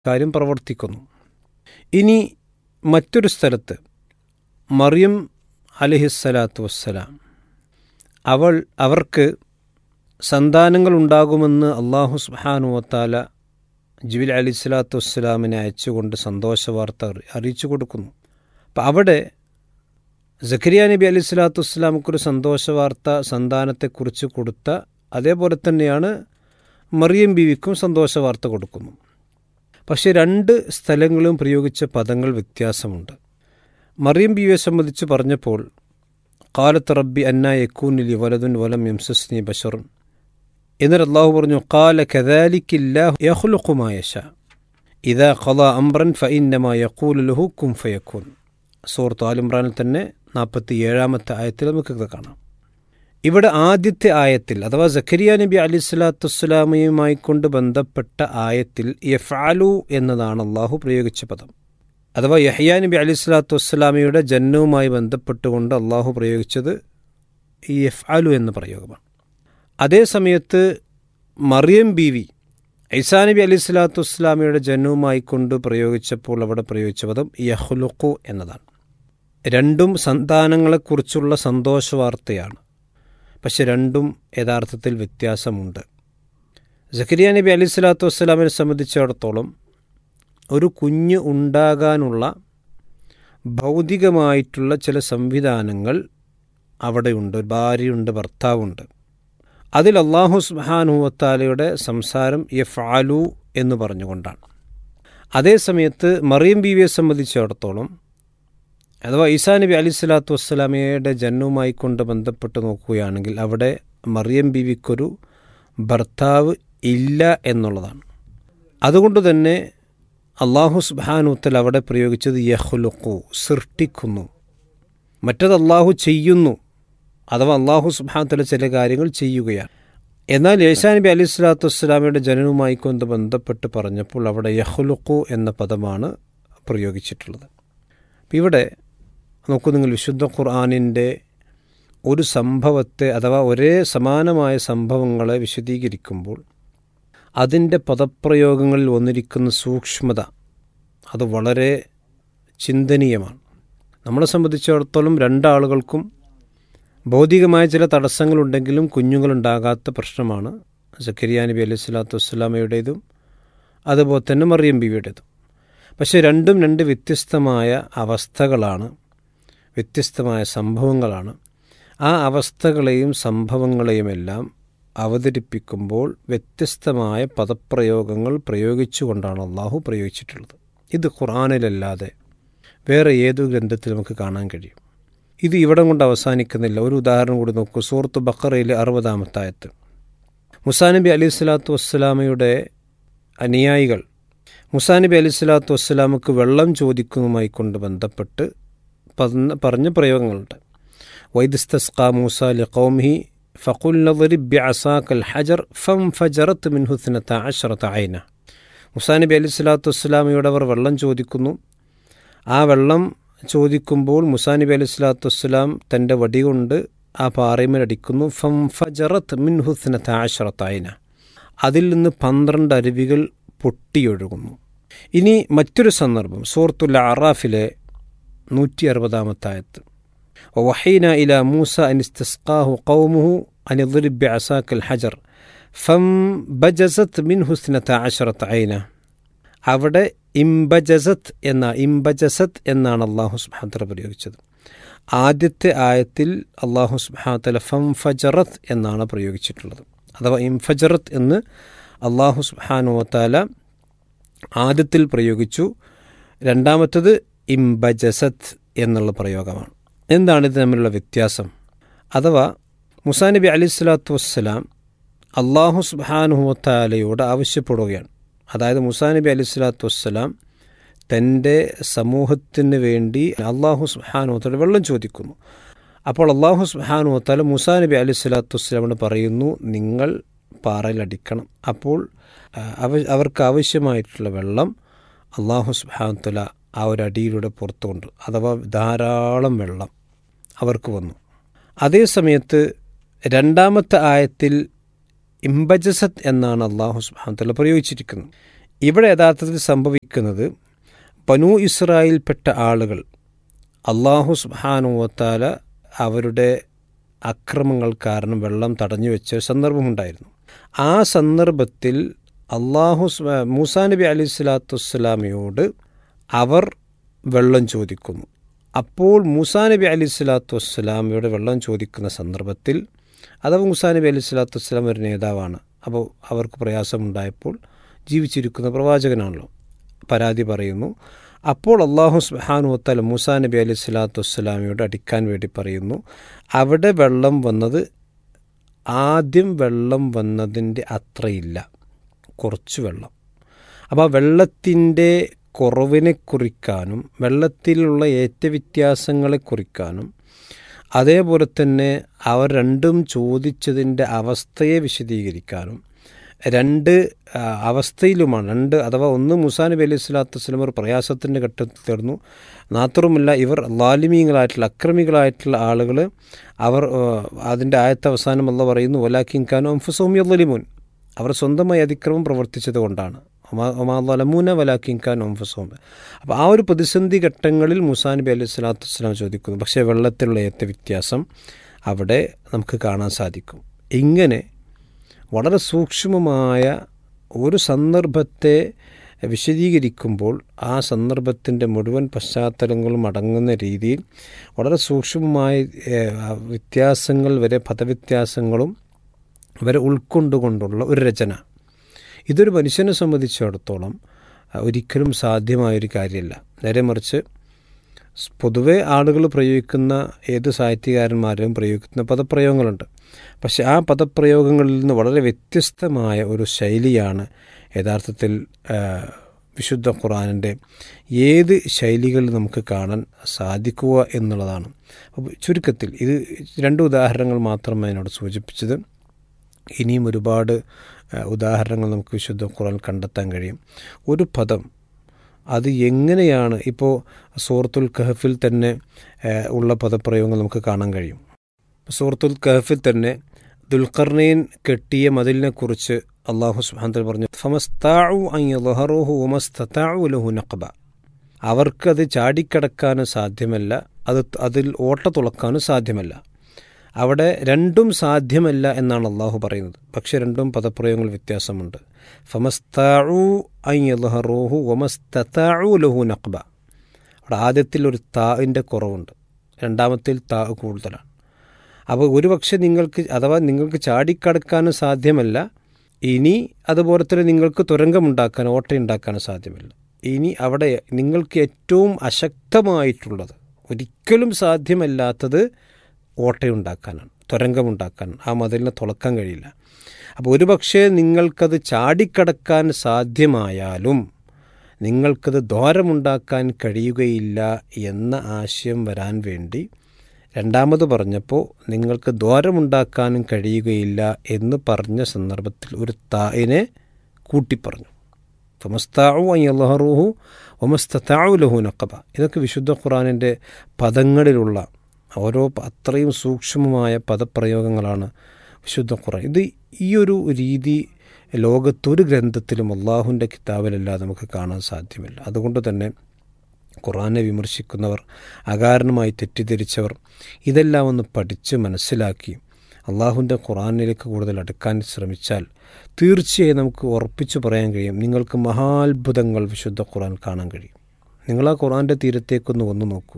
കാര്യം പ്രവർത്തിക്കുന്നു ഇനി മറ്റൊരു സ്ഥലത്ത് മറിയം അലഹിസ്സലാത്തു വസ്സലാം അവൾ അവർക്ക് സന്താനങ്ങൾ ഉണ്ടാകുമെന്ന് അള്ളാഹു സുബാനുവത്താല ജിബിൽ അലി സ്വലാത്തു വസ്സലാമിനെ അയച്ചുകൊണ്ട് സന്തോഷ വാർത്ത അറിയിച്ചു കൊടുക്കുന്നു അപ്പം അവിടെ സഖരിയ നബി അലി സ്വലാത്തു വസ്സലാമക്കൊരു സന്തോഷ വാർത്ത സന്താനത്തെക്കുറിച്ച് കൊടുത്ത അതേപോലെ തന്നെയാണ് മറിയം ബീവിക്കും സന്തോഷ വാർത്ത കൊടുക്കുന്നു പക്ഷേ രണ്ട് സ്ഥലങ്ങളും പ്രയോഗിച്ച പദങ്ങൾ വ്യത്യാസമുണ്ട് മറിയം ബീവിയെ സംബന്ധിച്ച് പറഞ്ഞപ്പോൾ കാലത്ത് റബ്ബി അന്ന യക്കൂനിലി വലതുൻ വലം യംസസ്നി ബഷറുൻ എന്നിട്ട് അള്ളാഹു പറഞ്ഞു കാല കദാലിക്കില്ലാഹു യഹ്ലുഖുമായശ ഇതാ ഖല അംറൻ ഫഇന്നമാ യഖൂലു ലഹു കും ഫയക്കൂൻ സൂറത്ത് ആലിമ്രാനിൽ തന്നെ നാൽപ്പത്തി ഏഴാമത്തെ ആയത്തിൽ നമുക്കിത് കാണാം ഇവിടെ ആദ്യത്തെ ആയത്തിൽ അഥവാ സഖരിയ നബി അലി സ്വലാത്തു വസ്സലാമയുമായി കൊണ്ട് ബന്ധപ്പെട്ട ആയത്തിൽ യഫാലു എന്നതാണ് അള്ളാഹു പ്രയോഗിച്ച പദം അഥവാ യഹ്യാ നബി അലി സ്വലാത്തു വസ്സലാമയുടെ ജന്മവുമായി ബന്ധപ്പെട്ടുകൊണ്ട് അള്ളാഹു പ്രയോഗിച്ചത് ഈ യഫ്ആലു എന്ന പ്രയോഗമാണ് അതേ സമയത്ത് മറിയം ബീവി ഐസാ നബി അലി സ്വലാത്തു വസ്സലാമയുടെ ജന്മവുമായി കൊണ്ട് പ്രയോഗിച്ചപ്പോൾ അവിടെ പ്രയോഗിച്ച പദം യഹ്ലുഖു എന്നതാണ് രണ്ടും സന്താനങ്ങളെക്കുറിച്ചുള്ള സന്തോഷ വാർത്തയാണ് പക്ഷെ രണ്ടും യഥാർത്ഥത്തിൽ വ്യത്യാസമുണ്ട് സക്കരിയ നബി അലി സ്വലാത്തു വസ്സലാമിനെ സംബന്ധിച്ചിടത്തോളം ഒരു കുഞ്ഞ് ഉണ്ടാകാനുള്ള ഭൗതികമായിട്ടുള്ള ചില സംവിധാനങ്ങൾ അവിടെയുണ്ട് ഒരു ഭാര്യയുണ്ട് ഭർത്താവുണ്ട് അതിൽ അള്ളാഹു സുബാനുവത്താലയുടെ സംസാരം യഫാലു എന്ന് പറഞ്ഞുകൊണ്ടാണ് അതേസമയത്ത് മറിയം ബീവിയെ സംബന്ധിച്ചിടത്തോളം അഥവാ ഈസാ നബി അലി സ്വലാത്തു വസ്സലാമയുടെ ജന്മവുമായി കൊണ്ട് ബന്ധപ്പെട്ട് നോക്കുകയാണെങ്കിൽ അവിടെ മറിയം ബീവിക്കൊരു ഭർത്താവ് ഇല്ല എന്നുള്ളതാണ് അതുകൊണ്ട് തന്നെ അള്ളാഹു സുബാനുത്തൽ അവിടെ പ്രയോഗിച്ചത് യഹ്ലുഖു സൃഷ്ടിക്കുന്നു മറ്റത് അള്ളാഹു ചെയ്യുന്നു അഥവാ അള്ളാഹു സുബാനുത്തല ചില കാര്യങ്ങൾ ചെയ്യുകയാണ് എന്നാൽ യേശാ നബി അലി സ്വലാത്തു വസ്സലാമയുടെ ജനനവുമായി കൊണ്ട് ബന്ധപ്പെട്ട് പറഞ്ഞപ്പോൾ അവിടെ യഹ്ലുഖു എന്ന പദമാണ് പ്രയോഗിച്ചിട്ടുള്ളത് അപ്പം ഇവിടെ നോക്കൂ നിങ്ങൾ വിശുദ്ധ ഖുർആാനിൻ്റെ ഒരു സംഭവത്തെ അഥവാ ഒരേ സമാനമായ സംഭവങ്ങളെ വിശദീകരിക്കുമ്പോൾ അതിൻ്റെ പദപ്രയോഗങ്ങളിൽ വന്നിരിക്കുന്ന സൂക്ഷ്മത അത് വളരെ ചിന്തനീയമാണ് നമ്മളെ സംബന്ധിച്ചിടത്തോളം രണ്ടാളുകൾക്കും ഭൗതികമായ ചില തടസ്സങ്ങളുണ്ടെങ്കിലും കുഞ്ഞുങ്ങളുണ്ടാകാത്ത പ്രശ്നമാണ് സക്കരിയ നബി അലൈഹി സ്വലാത്തു വസ്സലാമയുടേതും അതുപോലെ തന്നെ മറിയം ബിവിയുടേതും പക്ഷേ രണ്ടും രണ്ട് വ്യത്യസ്തമായ അവസ്ഥകളാണ് വ്യത്യസ്തമായ സംഭവങ്ങളാണ് ആ അവസ്ഥകളെയും സംഭവങ്ങളെയുമെല്ലാം അവതരിപ്പിക്കുമ്പോൾ വ്യത്യസ്തമായ പദപ്രയോഗങ്ങൾ പ്രയോഗിച്ചുകൊണ്ടാണ് അള്ളാഹു പ്രയോഗിച്ചിട്ടുള്ളത് ഇത് ഖുറാനിലല്ലാതെ വേറെ ഏതു ഗ്രന്ഥത്തിൽ നമുക്ക് കാണാൻ കഴിയും ഇത് ഇവിടം കൊണ്ട് അവസാനിക്കുന്നില്ല ഒരു ഉദാഹരണം കൂടി നോക്കൂ സൂറത്ത് ബക്കറയിലെ അറുപതാമത്തായത്ത് മുസാനബി അലൈഹി സ്വലാത്തു വസ്സലാമയുടെ അനുയായികൾ മുസാനബി അലൈഹി സ്വലാത്തു വസ്സലാമക്ക് വെള്ളം ചോദിക്കുന്നതുമായി കൊണ്ട് ബന്ധപ്പെട്ട് പറഞ്ഞ പ്രയോഗങ്ങളുണ്ട് വൈദ്യസ്തസ്കാ മൂസ ലി ഫഖുൽ നദരിബ് ബിഅസാക ഹജർ ഫം ഫജറത്ത് മിൻഹു ഇത്നത അശറത ഐന മുസാ നബി അലൈഹി സ്വലാത്തു വസ്സലാമയോട് അവർ വെള്ളം ചോദിക്കുന്നു ആ വെള്ളം ചോദിക്കുമ്പോൾ മുസാ നബി അലൈഹി സ്വലാത്തു വസ്സലാം തൻ്റെ വടി കൊണ്ട് ആ പാറയമേൽ അടിക്കുന്നു ഫം ഫജറത്ത് മിൻഹു ഇത്നത അശറത ഐന അതിൽ നിന്ന് പന്ത്രണ്ട് അരുവികൾ പൊട്ടിയൊഴുകുന്നു ഇനി മറ്റൊരു സന്ദർഭം സൂറത്തുൽ അറാഫിലെ നൂറ്റി അറുപതാമത്തായത്ത് ووحينا إلى موسى أن استسقاه قومه أن يضرب بعصاك الحجر فانبجزت منه اثنتا عشرة عينة അവിടെ ഇംബജസത്ത് എന്ന ഇംബജസത്ത് എന്നാണ് അള്ളാഹു സുബാത്തല പ്രയോഗിച്ചത് ആദ്യത്തെ ആയത്തിൽ അള്ളാഹു സുബാത്തല ഫം ഫജറത്ത് എന്നാണ് പ്രയോഗിച്ചിട്ടുള്ളത് അഥവാ ഇംഫജറത്ത് എന്ന് അള്ളാഹു സുബാനുവത്താല ആദ്യത്തിൽ പ്രയോഗിച്ചു രണ്ടാമത്തത് ഇംബജസത്ത് എന്നുള്ള പ്രയോഗമാണ് എന്താണ് ഇത് തമ്മിലുള്ള വ്യത്യാസം അഥവാ മുസാ നബി അലി സ്വലാത്തു വസ്സലാം അള്ളാഹു സുബാനുഹത്താലയോട് ആവശ്യപ്പെടുകയാണ് അതായത് മുസാ നബി അലി സ്വലാത്തു വസ്സലാം തൻ്റെ സമൂഹത്തിന് വേണ്ടി അള്ളാഹു സുബാനുഹത്താല വെള്ളം ചോദിക്കുന്നു അപ്പോൾ അള്ളാഹു സുബാനുഹത്താല മുസാ നബി അലി സ്വലാത്തു വസ്സലാമിന് പറയുന്നു നിങ്ങൾ പാറയിലടിക്കണം അപ്പോൾ അവ അവർക്ക് ആവശ്യമായിട്ടുള്ള വെള്ളം അള്ളാഹു സുബാനുത്തല ആ ഒരു അടിയിലൂടെ പുറത്തു കൊണ്ട് അഥവാ ധാരാളം വെള്ളം അവർക്ക് വന്നു അതേ സമയത്ത് രണ്ടാമത്തെ ആയത്തിൽ ഇംബജസത്ത് എന്നാണ് അള്ളാഹു സുബാനത്തല്ല പ്രയോഗിച്ചിരിക്കുന്നത് ഇവിടെ യഥാർത്ഥത്തിൽ സംഭവിക്കുന്നത് ബനു ഇസ്രായേൽപ്പെട്ട ആളുകൾ അള്ളാഹു സുബാനുവത്താല അവരുടെ അക്രമങ്ങൾ കാരണം വെള്ളം തടഞ്ഞു വെച്ച ഒരു സന്ദർഭമുണ്ടായിരുന്നു ആ സന്ദർഭത്തിൽ അള്ളാഹു സുബ- മൂസാ നബി അലി സ്വലാത്തു വസ്സലാമയോട് അവർ വെള്ളം ചോദിക്കുന്നു അപ്പോൾ മൂസാ നബി അലി സ്വലാത്തു വസ്സലാമയോട് വെള്ളം ചോദിക്കുന്ന സന്ദർഭത്തിൽ അഥവാ മൂസാ നബി അലി സ്വലാത്തു വസ്സലാം ഒരു നേതാവാണ് അപ്പോൾ അവർക്ക് പ്രയാസമുണ്ടായപ്പോൾ ജീവിച്ചിരിക്കുന്ന പ്രവാചകനാണല്ലോ പരാതി പറയുന്നു അപ്പോൾ അള്ളാഹു സുബാനുവത്തല മൂസാ നബി അലി സ്വലാത്തു വസ്സലാമയോട് അടിക്കാൻ വേണ്ടി പറയുന്നു അവിടെ വെള്ളം വന്നത് ആദ്യം വെള്ളം വന്നതിൻ്റെ അത്രയില്ല കുറച്ച് വെള്ളം അപ്പോൾ ആ വെള്ളത്തിൻ്റെ കുറവിനെ കുറിക്കാനും വെള്ളത്തിലുള്ള ഏറ്റവ്യത്യാസങ്ങളെ കുറിക്കാനും അതേപോലെ തന്നെ അവർ രണ്ടും ചോദിച്ചതിൻ്റെ അവസ്ഥയെ വിശദീകരിക്കാനും രണ്ട് ആ, അവസ്ഥയിലുമാണ് രണ്ട് അഥവാ ഒന്ന് മുസാ നബി അലൈഹി സ്വലാത്തു വസ്ലം ഒരു പ്രയാസത്തിൻ്റെ ഘട്ടത്തിൽ തീർന്നു മാത്രമല്ല ഇവർ ലാലിമീങ്ങളായിട്ടുള്ള അക്രമികളായിട്ടുള്ള ആളുകൾ അവർ ആ, അതിൻ്റെ ആയത്ത അവസാനം അല്ല പറയുന്നു ഒലാക്കിൻ ഖാനോ അംഫുസോമി അല്ലലിമോൻ അവർ സ്വന്തമായി അതിക്രമം പ്രവർത്തിച്ചത് കൊണ്ടാണ് ഒമാലമൂന വലാക്കിൻ ഖാൻ ഒംഫസോം അപ്പോൾ ആ ഒരു പ്രതിസന്ധി ഘട്ടങ്ങളിൽ മുസാ നബി അലൈഹി സ്വലാത്തു വസ്സലാം ചോദിക്കുന്നു പക്ഷേ വെള്ളത്തിലുള്ള ഏറ്റ വ്യത്യാസം അവിടെ നമുക്ക് കാണാൻ സാധിക്കും ഇങ്ങനെ വളരെ സൂക്ഷ്മമായ ഒരു സന്ദർഭത്തെ വിശദീകരിക്കുമ്പോൾ ആ സന്ദർഭത്തിൻ്റെ മുഴുവൻ പശ്ചാത്തലങ്ങളും അടങ്ങുന്ന രീതിയിൽ വളരെ സൂക്ഷ്മമായ ഏഹ്, ആ വ്യത്യാസങ്ങൾ വരെ പദവ്യത്യാസങ്ങളും വരെ ഉൾക്കൊണ്ടുകൊണ്ടുള്ള ഒരു രചന ഇതൊരു മനുഷ്യനെ സംബന്ധിച്ചിടത്തോളം ആ, ഒരിക്കലും സാധ്യമായൊരു കാര്യമല്ല നേരെ മറിച്ച് സ് പൊതുവെ ആളുകൾ പ്രയോഗിക്കുന്ന ഏത് സാഹിത്യകാരന്മാരും പ്രയോഗിക്കുന്ന പദപ്രയോഗങ്ങളുണ്ട് പക്ഷെ ആ പദപ്രയോഗങ്ങളിൽ നിന്ന് വളരെ വ്യത്യസ്തമായ ഒരു ശൈലിയാണ് യഥാർത്ഥത്തിൽ ആ, വിശുദ്ധ ഖുറാനിൻ്റെ ഏത് ശൈലികൾ നമുക്ക് കാണാൻ സാധിക്കുക എന്നുള്ളതാണ് അപ്പോൾ ചുരുക്കത്തിൽ ഇത് രണ്ട് ഉദാഹരണങ്ങൾ മാത്രമേ എന്നോട് സൂചിപ്പിച്ചത് ഇനിയും ഒരുപാട് ആ, ഉദാഹരണങ്ങൾ നമുക്ക് വിശുദ്ധ ഖുറാൻ കണ്ടെത്താൻ കഴിയും ഒരു പദം അത് എങ്ങനെയാണ് ഇപ്പോൾ സൂറത്തുൽ കഹഫിൽ തന്നെ ആ, ഉള്ള പദപ്രയോഗങ്ങൾ നമുക്ക് കാണാൻ കഴിയും സൂറത്തുൽ കഹഫിൽ തന്നെ ദുൽഖർണൈൻ കെട്ടിയ മതിലിനെക്കുറിച്ച് അള്ളാഹു സുബ്ഹാനഹു പറഞ്ഞു ഫമസ്താഉ അൻ യദ്ഹറുഹു വമസ്തതാഉ ലഹു നഖബ അവർക്കത് ചാടിക്കടക്കാനും സാധ്യമല്ല അത് അതിൽ ഓട്ട തുളക്കാനും സാധ്യമല്ല അവിടെ രണ്ടും സാധ്യമല്ല എന്നാണ് അള്ളാഹു പറയുന്നത് പക്ഷെ രണ്ടും പദപ്രയോഗങ്ങൾ വ്യത്യാസമുണ്ട് ഫമസ്താഉ അൻ യദ്ഹറുഹു വമസ്തതാഉ ലഹു നഖബ അവിടെ ആദ്യത്തിൽ ഒരു താഇൻ്റെ കുറവുണ്ട് രണ്ടാമത്തിൽ താ കൂടുതലാണ് അപ്പോൾ ഒരുപക്ഷെ നിങ്ങൾക്ക് അഥവാ നിങ്ങൾക്ക് ചാടിക്കടക്കാനും സാധ്യമല്ല ഇനി അതുപോലെ തന്നെ നിങ്ങൾക്ക് തുരങ്കമുണ്ടാക്കാൻ ഓട്ടയുണ്ടാക്കാനും സാധ്യമല്ല ഇനി അവിടെ നിങ്ങൾക്ക് ഏറ്റവും അശക്തമായിട്ടുള്ളത് ഒരിക്കലും സാധ്യമല്ലാത്തത് ഓട്ടയുണ്ടാക്കാനാണ് തുരങ്കമുണ്ടാക്കാനാണ് ആ മതിലിനെ തുളക്കാൻ കഴിയില്ല അപ്പോൾ ഒരുപക്ഷെ നിങ്ങൾക്കത് ചാടിക്കടക്കാൻ സാധ്യമായാലും നിങ്ങൾക്കത് ദ്വാരമുണ്ടാക്കാൻ കഴിയുകയില്ല എന്ന ആശയം വരാൻ വേണ്ടി രണ്ടാമത് പറഞ്ഞപ്പോൾ നിങ്ങൾക്ക് ദ്വാരമുണ്ടാക്കാനും കഴിയുകയില്ല എന്ന് പറഞ്ഞ സന്ദർഭത്തിൽ ഒരു തായിനെ കൂട്ടിപ്പറഞ്ഞു ഫമസ്താഉ അയ്യല്ലഹറുഹു ഒമസ്താഉ ലഹു നക്കബ ഇതൊക്കെ വിശുദ്ധ ഖുറാനിൻ്റെ പദങ്ങളിലുള്ള ഓരോ പ- അത്രയും സൂക്ഷ്മമായ പദപ്രയോഗങ്ങളാണ് വിശുദ്ധ ഖുറാൻ ഇത് ഈ ഒരു രീതി ലോകത്തൊരു ഗ്രന്ഥത്തിലും അള്ളാഹുവിൻ്റെ കിതാബിലല്ലാതെ നമുക്ക് കാണാൻ സാധ്യമല്ല അതുകൊണ്ട് തന്നെ ഖുറാനെ വിമർശിക്കുന്നവർ അകാരണമായി തെറ്റിദ്ധരിച്ചവർ ഇതെല്ലാം ഒന്ന് പഠിച്ച് മനസ്സിലാക്കി അള്ളാഹുവിൻ്റെ ഖുറാനിലേക്ക് കൂടുതൽ അടുക്കാൻ ശ്രമിച്ചാൽ തീർച്ചയായും നമുക്ക് ഉറപ്പിച്ചു പറയാൻ കഴിയും നിങ്ങൾക്ക് മഹാത്ഭുതങ്ങൾ വിശുദ്ധ ഖുറാൻ കാണാൻ കഴിയും നിങ്ങൾ ആ ഖുറാൻ്റെ തീരത്തേക്കൊന്ന് വന്നു നോക്കൂ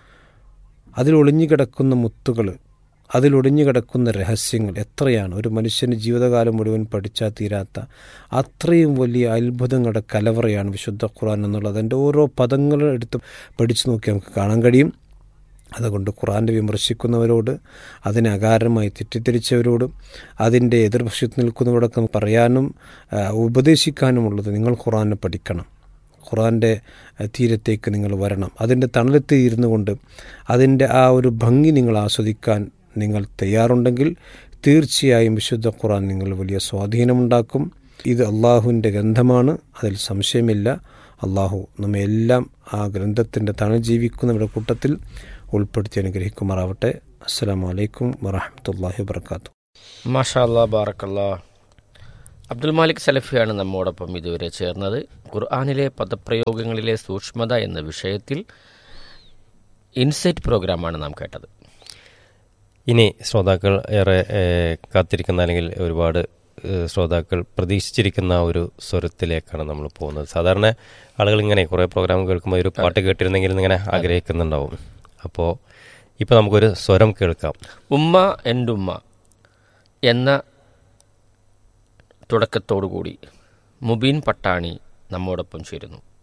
അതിലൊളിഞ്ഞു കിടക്കുന്ന മുത്തുകൾ അതിലൊളിഞ്ഞു കിടക്കുന്ന രഹസ്യങ്ങൾ എത്രയാണ് ഒരു മനുഷ്യന് ജീവിതകാലം മുഴുവൻ പഠിച്ചാൽ തീരാത്ത അത്രയും വലിയ അത്ഭുതങ്ങളുടെ കലവറയാണ് വിശുദ്ധ ഖുറാൻ എന്നുള്ളത് അതിൻ്റെ ഓരോ പദങ്ങളും എടുത്ത് പഠിച്ചു നോക്കി നമുക്ക് കാണാൻ കഴിയും അതുകൊണ്ട് ഖുറാൻ്റെ വിമർശിക്കുന്നവരോട് അതിനെ അകാരമായി തെറ്റിദ്ധരിച്ചവരോടും അതിൻ്റെ എതിർപക്ഷത്ത് നിൽക്കുന്നവരോടൊക്കെ പറയാനും ആ, ഉപദേശിക്കാനുമുള്ളത് നിങ്ങൾ ഖുറാനെ പഠിക്കണം ഖുറാൻ്റെ തീരത്തേക്ക് നിങ്ങൾ വരണം അതിൻ്റെ തണലത്ത് ഇരുന്നു കൊണ്ട് അതിൻ്റെ ആ ഒരു ഭംഗി നിങ്ങൾ ആസ്വദിക്കാൻ നിങ്ങൾ തയ്യാറുണ്ടെങ്കിൽ തീർച്ചയായും വിശുദ്ധ ഖുറാൻ നിങ്ങൾ വലിയ സ്വാധീനമുണ്ടാക്കും ഇത് അള്ളാഹുവിൻ്റെ ഗ്രന്ഥമാണ് അതിൽ സംശയമില്ല അള്ളാഹു നമ്മെ എല്ലാം ആ ഗ്രന്ഥത്തിൻ്റെ തണൽ ജീവിക്കുന്നവരുടെ കൂട്ടത്തിൽ ഉൾപ്പെടുത്തി അനുഗ്രഹിക്കുമാറാവട്ടെ അസ്സാം വലൈക്കും വറഹമത്തല്ലാഹി വാത്തു മാഷാ അല്ലാ ബാറക്കല്ലാ അബ്ദുൽ മാലിക് സലഫിയാണ് നമ്മോടൊപ്പം ഇതുവരെ ചേർന്നത് ഖുർആാനിലെ പദപ്രയോഗങ്ങളിലെ സൂക്ഷ്മത എന്ന വിഷയത്തിൽ ഇൻസൈറ്റ് പ്രോഗ്രാമാണ് നാം കേട്ടത് ഇനി ശ്രോതാക്കൾ ഏറെ ഏഹ്, കാത്തിരിക്കുന്ന അല്ലെങ്കിൽ ഒരുപാട് ഏഹ്, ശ്രോതാക്കൾ പ്രതീക്ഷിച്ചിരിക്കുന്ന ഒരു സ്വരത്തിലേക്കാണ് നമ്മൾ പോകുന്നത് സാധാരണ ആളുകൾ ഇങ്ങനെ കുറേ പ്രോഗ്രാം കേൾക്കുമ്പോൾ ഒരു പാട്ട് കേട്ടിരുന്നെങ്കിൽ ഇങ്ങനെ ആഗ്രഹിക്കുന്നുണ്ടാവും അപ്പോൾ ഇപ്പോൾ നമുക്കൊരു സ്വരം കേൾക്കാം ഉമ്മ എൻ്റെ ഉമ്മ എന്ന തുടക്കത്തോടുകൂടി മുബീൻ പട്ടാണി നമ്മോടൊപ്പം ചേരുന്നു